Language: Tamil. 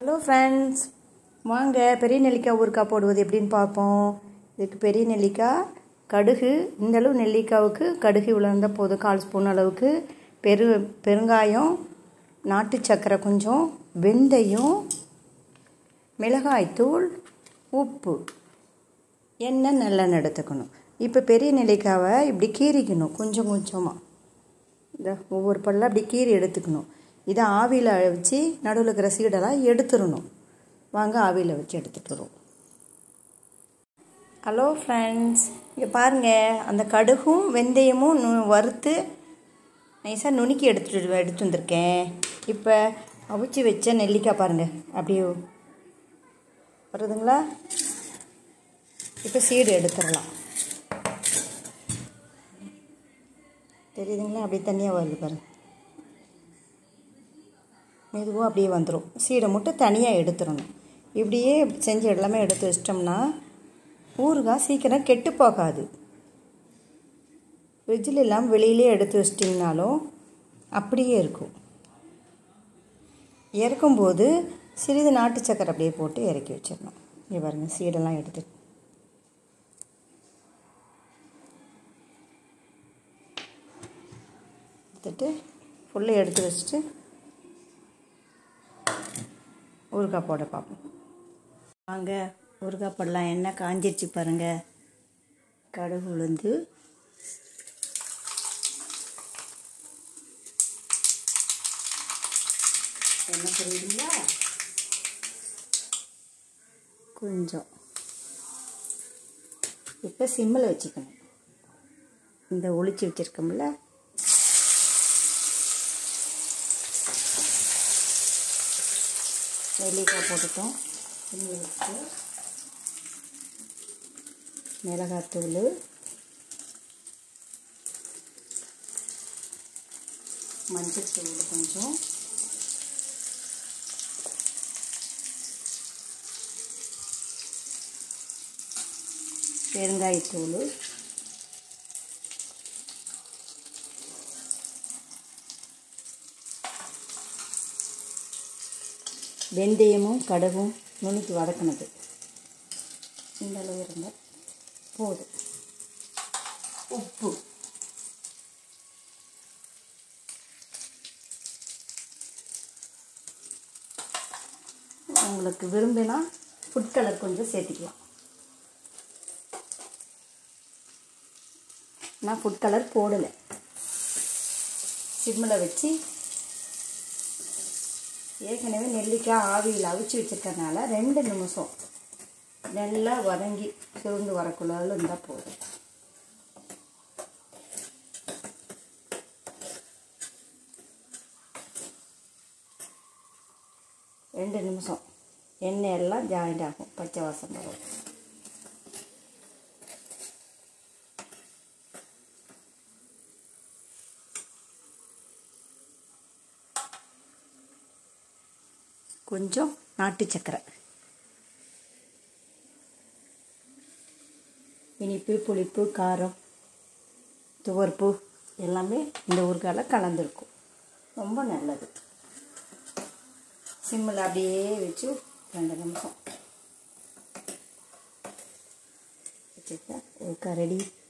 ஹலோ ஃப்ரெண்ட்ஸ் வாங்க பெரிய நெல்லிக்காய் ஊறுக்காய் போடுவது எப்படின்னு பார்ப்போம் இதுக்கு பெரிய நெல்லிக்காய் கடுகு இந்த அளவு நெல்லிக்காவுக்கு கடுகு விழுந்த போதும் கால் ஸ்பூன் அளவுக்கு பெரு பெருங்காயம் நாட்டு சர்க்கரை கொஞ்சம் வெந்தயம் மிளகாய்த்தூள் உப்பு எண்ணெய் நல்லெண்ணெய் எடுத்துக்கணும் இப்போ பெரிய நெல்லிக்காவை இப்படி கீறிக்கணும் கொஞ்சம் கொஞ்சமாக இந்த ஒவ்வொரு பல்லாம் அப்படி கீறி எடுத்துக்கணும் இதை ஆவியில் வச்சு நடுவில் இருக்கிற சீடெல்லாம் எடுத்துடணும் வாங்க ஆவியில் வச்சு எடுத்துகிட்டு வருவோம் ஹலோ ஃப்ரெண்ட்ஸ் இங்கே பாருங்கள் அந்த கடுகும் வெந்தயமும் நு வறுத்து நைஸாக நுணுக்கி எடுத்துட்டு எடுத்து வந்திருக்கேன் இப்போ அவிச்சு வச்ச நெல்லிக்காய் பாருங்கள் அப்படியே வருதுங்களா இப்போ சீடு எடுத்துடலாம் தெரியுதுங்களா அப்படியே தனியாக வருது பாருங்கள் மெதுவாக அப்படியே வந்துடும் சீடை மட்டும் தனியாக எடுத்துடணும் இப்படியே செஞ்சு எல்லாமே எடுத்து வச்சிட்டோம்னா ஊறுகாய் சீக்கிரம் கெட்டு போகாது ஃப்ரிட்ஜில் இல்லாமல் வெளியிலே எடுத்து வச்சிட்டிங்கனாலும் அப்படியே இருக்கும் இறக்கும்போது சிறிது நாட்டு சக்கரை அப்படியே போட்டு இறக்கி வச்சிடணும் இங்கே பாருங்கள் சீடெல்லாம் எடுத்து எடுத்துட்டு ஃபுல்லாக எடுத்து வச்சுட்டு ஊறுகாய் போட பார்ப்போம் வாங்க ஊறுகாய் போடலாம் எண்ணெய் காஞ்சிருச்சு பாருங்கள் கடுகு உளுந்து என்ன புரியுதுங்களா கொஞ்சம் இப்போ சிம்மில் வச்சுக்கணும் இந்த ஒளிச்சு வச்சுருக்கோம்ல நெல்லிக்காய் போட்டுட்டோம் சிம்மில் வச்சு மிளகாத்தூள் மஞ்சள் தூள் கொஞ்சம் பெருங்காயத்தூள் வெந்தயமும் கடுகும் நுணுக்கி வதக்கினது இந்த அளவு இருந்தால் போதும் உப்பு உங்களுக்கு விரும்பினா ஃபுட் கலர் கொஞ்சம் சேர்த்திக்கலாம் நான் ஃபுட் கலர் போடலை சிம்மில் வச்சு ஏற்கனவே நெல்லிக்காய் ஆவியில் அவிச்சு வச்சுருக்கறனால ரெண்டு நிமிஷம் நல்லா வதங்கி சுருண்டு வரக்குள்ள இருந்தால் போதும் ரெண்டு நிமிஷம் எண்ணெய் எல்லாம் ஜாயிண்ட் ஆகும் பச்சை வாசம் வரும் கொஞ்சம் நாட்டு சக்கரை இனிப்பு புளிப்பு காரம் துவர்ப்பு எல்லாமே இந்த ஊறுகாயில் கலந்துருக்கும் ரொம்ப நல்லது சிம்மில் அப்படியே வச்சு ரெண்டு நிமிஷம் வச்சுருக்கேன் ஊறுகாய் ரெடி